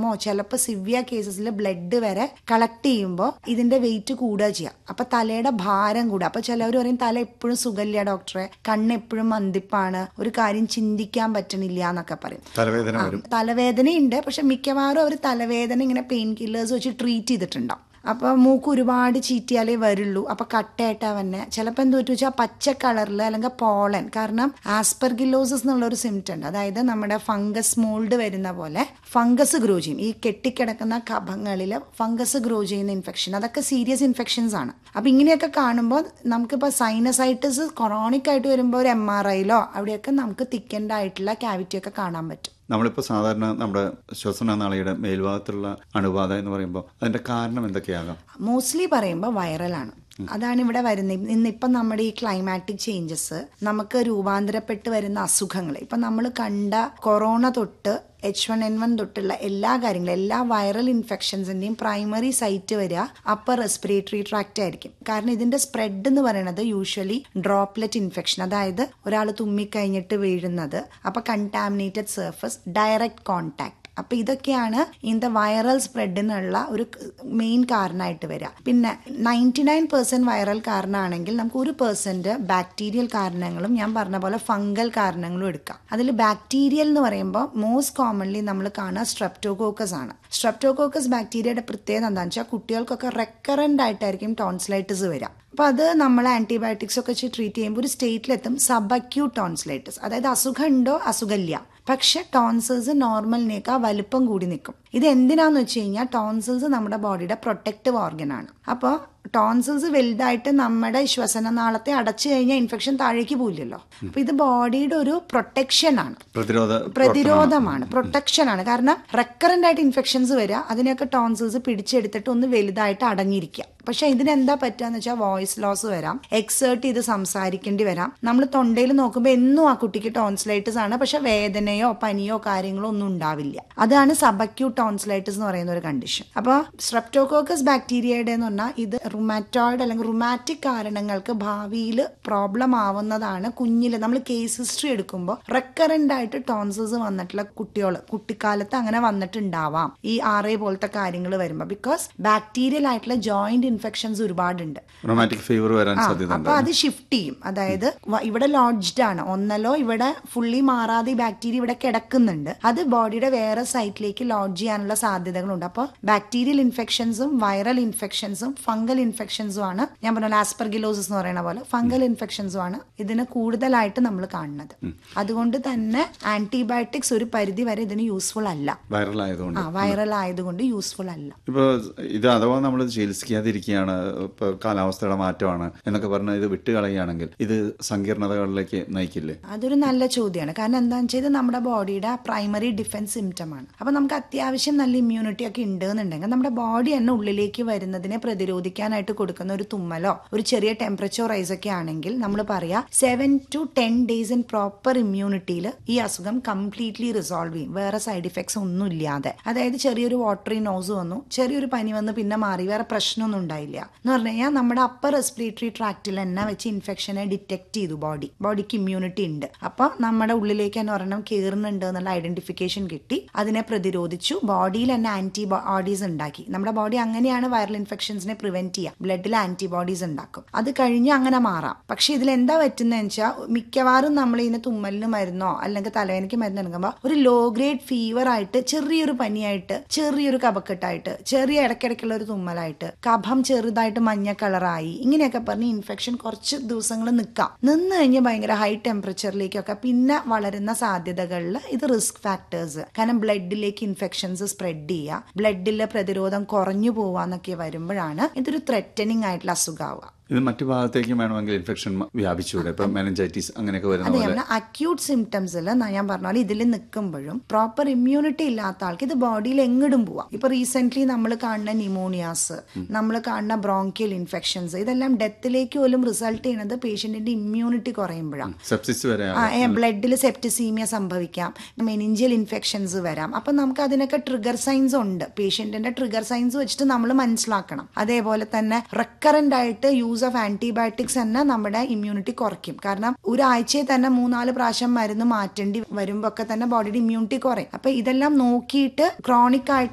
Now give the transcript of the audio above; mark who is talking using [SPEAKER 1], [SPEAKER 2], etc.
[SPEAKER 1] രക്തമോ ചിലപ്പോൾ സിവിയർ കേസസിൽ ബ്ലഡ് വരെ കളക്ട് ചെയ്യുമ്പോൾ ഇതിന്റെ വെയിറ്റ് കൂടുക ചെയ്യാം അപ്പൊ തലയുടെ ഭാരം കൂടുക അപ്പൊ ചിലവർ പറയും തല എപ്പോഴും സുഖമില്ല ഡോക്ടറെ കണ്ണ് എപ്പോഴും മന്ദിപ്പാണ് ഒരു കാര്യം ചിന്തിക്കാൻ പറ്റണില്ല എന്നൊക്കെ പറയും
[SPEAKER 2] തലവേദന വരും
[SPEAKER 1] തലവേദനയുണ്ട് പക്ഷെ മിക്കവാറും അവർ തലവേദന ഇങ്ങനെ പെയിൻ കില്ലേഴ്സ് വെച്ച് ട്രീറ്റ് ചെയ്തിട്ടുണ്ടാവും അപ്പൊ മൂക്ക് ഒരുപാട് ചീറ്റിയാലേ വരുള്ളൂ അപ്പൊ കട്ടയായിട്ടാ വന്നെ ചിലപ്പോൾ എന്ത് പറ്റും വെച്ചാൽ പച്ച കളറിൽ അല്ലെങ്കിൽ പോളൻ കാരണം ആസ്പെർഗിലോസിസ് എന്നുള്ള ഒരു സിംറ്റം ഉണ്ട് അതായത് നമ്മുടെ ഫംഗസ് മോൾഡ് വരുന്ന പോലെ ഫംഗസ് ഗ്രോ ചെയ്യും ഈ കെട്ടിക്കിടക്കുന്ന കഫങ്ങളിൽ ഫംഗസ് ഗ്രോ ചെയ്യുന്ന ഇൻഫെക്ഷൻ അതൊക്കെ സീരിയസ് ഇൻഫെക്ഷൻസ് ആണ് അപ്പൊ ഇങ്ങനെയൊക്കെ കാണുമ്പോൾ നമുക്കിപ്പോൾ സൈനസൈറ്റിസ് കൊറോണിക് ആയിട്ട് വരുമ്പോൾ ഒരു എം ആർ ഐയിലോ അവിടെയൊക്കെ നമുക്ക് തിക്കൻഡ് ആയിട്ടുള്ള ക്യാവിറ്റി ഒക്കെ കാണാൻ പറ്റും
[SPEAKER 2] നമ്മളിപ്പോൾ സാധാരണ നമ്മുടെ ശ്വസനനാളിയുടെ മേൽഭാഗത്തുള്ള അണുബാധ എന്ന് പറയുമ്പോൾ അതിന്റെ കാരണം എന്തൊക്കെയാകാം
[SPEAKER 1] മോസ്റ്റ്ലി പറയുമ്പോൾ വൈറലാണ് അതാണ് ഇവിടെ വരുന്നത് ഇന്നിപ്പം നമ്മുടെ ഈ ക്ലൈമാറ്റിക് ചേഞ്ചസ് നമുക്ക് രൂപാന്തരപ്പെട്ട് വരുന്ന അസുഖങ്ങൾ ഇപ്പം നമ്മൾ കണ്ട കൊറോണ തൊട്ട് എച്ച് വൺ എൻ വൺ തൊട്ടുള്ള എല്ലാ കാര്യങ്ങളും എല്ലാ വൈറൽ ഇൻഫെക്ഷൻസിന്റെയും പ്രൈമറി സൈറ്റ് വരിക അപ്പർ റെസ്പിറേറ്ററി ട്രാക്റ്റ് ആയിരിക്കും കാരണം ഇതിന്റെ സ്പ്രെഡ് എന്ന് പറയുന്നത് യൂഷ്വലി ഡ്രോപ്ലെറ്റ് ഇൻഫെക്ഷൻ അതായത് ഒരാൾ തുമ്മിക്കഴിഞ്ഞിട്ട് വീഴുന്നത് അപ്പൊ കണ്ടാമിനേറ്റഡ് സർഫസ് ഡയറക്റ്റ് കോൺടാക്ട് അപ്പൊ ഇതൊക്കെയാണ് ഇതിന്റെ വൈറൽ സ്പ്രെഡിനുള്ള ഒരു മെയിൻ കാരണമായിട്ട് വരിക പിന്നെ നയൻറ്റി നയൻ പെർസെന്റ് വൈറൽ കാരണമാണെങ്കിൽ നമുക്ക് ഒരു പെർസെന്റ് ബാക്ടീരിയൽ കാരണങ്ങളും ഞാൻ പറഞ്ഞ പോലെ ഫംഗൽ കാരണങ്ങളും എടുക്കാം അതിൽ ബാക്ടീരിയൽ എന്ന് പറയുമ്പോൾ മോസ്റ്റ് കോമൺലി നമ്മൾ കാണുക സ്ട്രെപ്റ്റോകോക്കസ് ആണ് സ്ട്രെപ്റ്റോകോക്കസ് ബാക്ടീരിയയുടെ പ്രത്യേകത എന്താണെന്ന് വെച്ചാൽ കുട്ടികൾക്കൊക്കെ റെക്കറന്റ് ആയിട്ടായിരിക്കും ടോൺസിലൈറ്റിസ് വരിക അപ്പോൾ അത് നമ്മൾ ആന്റിബയോട്ടിക്സ് ഒക്കെ വെച്ച് ട്രീറ്റ് ചെയ്യുമ്പോൾ ഒരു സ്റ്റേറ്റിലെത്തും സബ് അക്യൂട്ട് ടോൺസിലൈറ്റിസ് അതായത് അസുഖം ഉണ്ടോ അസുഖമില്ല പക്ഷെ ടോൺസിൽസ് നോർമലിനേക്കാൾ വലുപ്പം കൂടി നിൽക്കും ഇത് എന്തിനാന്ന് വെച്ച് കഴിഞ്ഞാൽ ടോൺസിൽസ് നമ്മുടെ ബോഡിയുടെ പ്രൊട്ടക്റ്റീവ് ഓർഗൻ ആണ് അപ്പോൾ ടോൺസിൽസ് വലുതായിട്ട് നമ്മുടെ ശ്വസനനാളത്തെ അടച്ചു കഴിഞ്ഞാൽ ഇൻഫെക്ഷൻ താഴേക്ക് പോയില്ലല്ലോ അപ്പൊ ഇത് ബോഡിയുടെ ഒരു പ്രൊട്ടക്ഷൻ ആണ്
[SPEAKER 2] പ്രതിരോധ
[SPEAKER 1] പ്രതിരോധമാണ് പ്രൊട്ടക്ഷൻ ആണ് കാരണം റെക്കറന്റ് ആയിട്ട് ഇൻഫെക്ഷൻസ് വരിക അതിനെയൊക്കെ ടോൺസിൽസ് പിടിച്ചെടുത്തിട്ട് ഒന്ന് വലുതായിട്ട് അടങ്ങിയിരിക്കുക പക്ഷെ ഇതിനെന്താ പറ്റുകയെന്ന് വെച്ചാൽ വോയിസ് ലോസ് വരാം എക്സേർട്ട് ചെയ്ത് സംസാരിക്കേണ്ടി വരാം നമ്മൾ തൊണ്ടയിൽ നോക്കുമ്പോൾ എന്നും ആ കുട്ടിക്ക് ടോൺസിലൈറ്റിസ് ആണ് പക്ഷെ വേദനയോ പനിയോ കാര്യങ്ങളോ ഒന്നും ഉണ്ടാവില്ല അതാണ് സബക്യൂട്ട് ടോൺസിലൈറ്റിസ് എന്ന് പറയുന്ന ഒരു കണ്ടീഷൻ അപ്പോൾ സ്ട്രെപ്റ്റോകോക്കസ് ബാക്ടീരിയയുടെ എന്ന് പറഞ്ഞാൽ ഇത് റുമാറ്റോയിഡ് അല്ലെങ്കിൽ റുമാറ്റിക് കാരണങ്ങൾക്ക് ഭാവിയിൽ പ്രോബ്ലം ആവുന്നതാണ് കുഞ്ഞിൽ നമ്മൾ കേസ് ഹിസ്റ്ററി എടുക്കുമ്പോൾ റെക്കറന്റ് ആയിട്ട് ടോൺസിൽസ് വന്നിട്ടുള്ള കുട്ടികൾ കുട്ടിക്കാലത്ത് അങ്ങനെ വന്നിട്ടുണ്ടാവാം ഈ ആർ എ പോലത്തെ കാര്യങ്ങൾ വരുമ്പോൾ ബിക്കോസ് ബാക്ടീരിയൽ ആയിട്ടുള്ള ജോയിന്റ് ഇൻഫെക്ഷൻസ് ഒരുപാടുണ്ട്
[SPEAKER 2] റൊമാറ്റിക് ഫീവർ വരാൻ സാധ്യത
[SPEAKER 1] അപ്പൊ അത് ഷിഫ്റ്റ് ചെയ്യും അതായത് വ- ഇവിടെ ലോഡ്ജ്ഡ് ആണ് ഒന്നല്ലോ ഇവിടെ ഫുള്ളി മാറാതെ ഈ ബാക്ടീരിയ ഇവിടെ കിടക്കുന്നുണ്ട് അത് ബോഡിയുടെ വേറെ സൈറ്റിലേക്ക് ലോഡ്ജ് ചെയ്യാനുള്ള സാധ്യതകളുണ്ട് അപ്പോൾ ബാക്ടീരിയൽ ഇൻഫെക്ഷൻസും വൈറൽ ഇൻഫെക്ഷൻസും ഫംഗൽ ഇൻഫെക്ഷൻസും ആണ് ഞാൻ പറഞ്ഞ ആസ്പെർഗിലോസിസ് എന്ന് പറയുന്ന പോലെ ഫംഗൽ ഇൻഫെക്ഷൻസും ആണ് ഇതിന് കൂടുതലായിട്ട് നമ്മൾ കാണുന്നത് അതുകൊണ്ട് തന്നെ ആന്റിബയോട്ടിക്സ് ഒരു പരിധി വരെ ഇതിന് യൂസ്ഫുൾ അല്ല
[SPEAKER 2] വൈറൽ ആയതുകൊണ്ട്
[SPEAKER 1] ആ വൈറൽ ആയതുകൊണ്ട് യൂസ്ഫുൾ അല്ല
[SPEAKER 2] ഇപ്പോൾ ഇത് അഥവാ നമ്മൾ ചികിത്സിക്കാതിരിക്കുകയാണ് ഇപ്പോൾ കാലാവസ്ഥയുടെ മാറ്റമാണ് എന്നൊക്കെ പറഞ്ഞ് ഇത് വിട്ടുകളയുകയാണെങ്കിൽ ഇത് സങ്കീർണതകളിലേക്ക് നയിക്കില്ലേ
[SPEAKER 1] അതൊരു നല്ല ചോദ്യമാണ് കാരണം എന്താണെന്ന് വെച്ചാൽ ഇത് നമ്മുടെ ബോഡിയുടെ പ്രൈമറി ഡിഫൻസ് സിംറ്റം ആണ് അപ്പൊ നമുക്ക് അത്യാവശ്യം നല്ല ഇമ്മ്യൂണിറ്റി ഒക്കെ ഉണ്ട് എന്നുണ്ടെങ്കിൽ നമ്മുടെ ബോഡി തന്നെ ഉള്ളിലേക്ക് വരുന്നതിനെ പ്രതിരോധിക്കാനായിട്ട് കൊടുക്കുന്ന ഒരു തുമ്മലോ ഒരു ചെറിയ ടെമ്പറേച്ചർ റൈസ് ഒക്കെ ആണെങ്കിൽ നമ്മൾ പറയാ seven to ten days in proper ഇമ്മ്യൂണിറ്റിയിൽ ഈ അസുഖം കംപ്ലീറ്റ്ലി റിസോൾവ് ചെയ്യും വേറെ സൈഡ് ഇഫക്ട്സ് ഒന്നും ഇല്ലാതെ അതായത് ചെറിയൊരു വാട്ടറി നോസ് വന്നു ചെറിയൊരു പനി വന്ന് പിന്നെ മാറി വേറെ പ്രശ്നമൊന്നും ഉണ്ടായില്ല എന്ന് പറഞ്ഞു കഴിഞ്ഞാൽ നമ്മുടെ അപ്പർ റെസ്പിറേറ്ററി ട്രാക്റ്റിൽ തന്നെ വെച്ച് ഇൻഫെക്ഷനെ ഡിറ്റക്ട് ചെയ്തു ബോഡി ബോഡിക്ക് ഇമ്മ്യൂണിറ്റി ഉണ്ട് അപ്പൊ നമ്മുടെ ഉള്ളിലേക്ക് തന്നെ ഒരെണ്ണം കയറുന്നുണ്ട് എന്നുള്ള ഐഡന്റിഫിക്കേഷൻ കിട്ടി അതിനെ പ്രതിരോധിച്ചു ബോഡിയിൽ തന്നെ ആന്റിബോഡീസ് ഉണ്ടാക്കി നമ്മുടെ ബോഡി അങ്ങനെയാണ് വൈറൽ ഇൻഫെക്ഷൻസിനെ പ്രിവെന്റ് ചെയ്യുക ബ്ലഡിൽ ആന്റിബോഡീസ് ഉണ്ടാക്കും അത് കഴിഞ്ഞ് അങ്ങനെ മാറാം പക്ഷെ ഇതിൽ എന്താ പറ്റുന്നതെന്ന് വെച്ചാൽ മിക്കവാറും നമ്മൾ ഇതിന് തുമ്മലിന് മരുന്നോ അല്ലെങ്കിൽ തലവേദനയ്ക്ക് മരുന്ന് എടുക്കുമ്പോൾ ഒരു ലോ ഗ്രേഡ് ഫീവർ ആയിട്ട് ചെറിയൊരു പനിയായിട്ട് ചെറിയൊരു കഫക്കെട്ടായിട്ട് ചെറിയ ഇടയ്ക്കിടയ്ക്കുള്ള ഒരു തുമ്മലായിട്ട് കഫം ചെറുതായിട്ട് മഞ്ഞ കളറായി ഇങ്ങനെയൊക്കെ പറഞ്ഞ് ഇൻഫെക്ഷൻ കുറച്ച് ദിവസങ്ങൾ നിൽക്കാം നിന്ന് കഴിഞ്ഞ് ഭയങ്കര ഹൈ ടെമ്പറേച്ചറിലേക്കൊക്കെ പിന്നെ വളരുന്ന സാധ്യതകളിൽ ഇത് റിസ്ക് ഫാക്ടേഴ്സ് കാരണം ബ്ലഡിലേക്ക് ഇൻഫെക്ഷൻസ് സ്പ്രെഡ് ചെയ്യുക ബ്ലഡിലെ പ്രതിരോധം കുറഞ്ഞു പോവാന്നൊക്കെ വരുമ്പോഴാണ് ഇതൊരു ത്രെറ്റനിങ് ആയിട്ടുള്ള അസുഖമാവുക
[SPEAKER 2] ഇത് മറ്റു ഭാഗത്തേക്കും വേണമെങ്കിൽ ഇൻഫെക്ഷൻ വ്യാപിച്ചുകൂടെ ഇപ്പൊ മെനഞ്ചൈറ്റീസ് അങ്ങനെയൊക്കെ വരുന്ന
[SPEAKER 1] അതെ
[SPEAKER 2] പോലെ
[SPEAKER 1] അക്യൂട്ട് സിംറ്റംസിൽ ഞാൻ പറഞ്ഞ പോലെ ഇതിൽ നിൽക്കുമ്പോഴും പ്രോപ്പർ ഇമ്മ്യൂണിറ്റി ഇല്ലാത്ത ആൾക്ക് ഇത് ബോഡിയിൽ എങ്ങിടും പോവാം ഇപ്പൊ റീസെന്റ് നമ്മൾ കാണുന്ന ന്യൂമോണിയാസ് നമ്മൾ കാണുന്ന ബ്രോങ്കിയൽ ഇൻഫെക്ഷൻസ് ഇതെല്ലാം ഡെത്തിലേക്ക് പോലും റിസൾട്ട് ചെയ്യുന്നത് പേഷ്യന്റിന്റെ ഇമ്മ്യൂണിറ്റി കുറയുമ്പോഴാണ്
[SPEAKER 2] സെപ്സിസ് വരെ
[SPEAKER 1] ആ ബ്ലഡിൽ സെപ്റ്റിസീമിയ സംഭവിക്കാം മെനിഞ്ചൽ ഇൻഫെക്ഷൻസ് വരാം അപ്പൊ നമുക്ക് അതിനൊക്കെ ട്രിഗർ സൈൻസ് ഉണ്ട് പേഷ്യന്റിന്റെ ട്രിഗർ സൈൻസ് വെച്ചിട്ട് നമ്മൾ മനസ്സിലാക്കണം അതേപോലെ തന്നെ റെക്കറന്റ് ആയിട്ട് യൂസ് ഓഫ് ആന്റിബയോട്ടിക്സ് തന്നെ നമ്മുടെ ഇമ്മ്യൂണിറ്റി കുറയ്ക്കും കാരണം ഒരാഴ്ചയിൽ തന്നെ മൂന്നാല് പ്രാവശ്യം മരുന്ന് മാറ്റേണ്ടി വരുമ്പോ ഒക്കെ തന്നെ ബോഡിയുടെ ഇമ്മ്യൂണിറ്റി കുറയും അപ്പൊ ഇതെല്ലാം നോക്കിയിട്ട് ക്രോണിക് ആയിട്ട്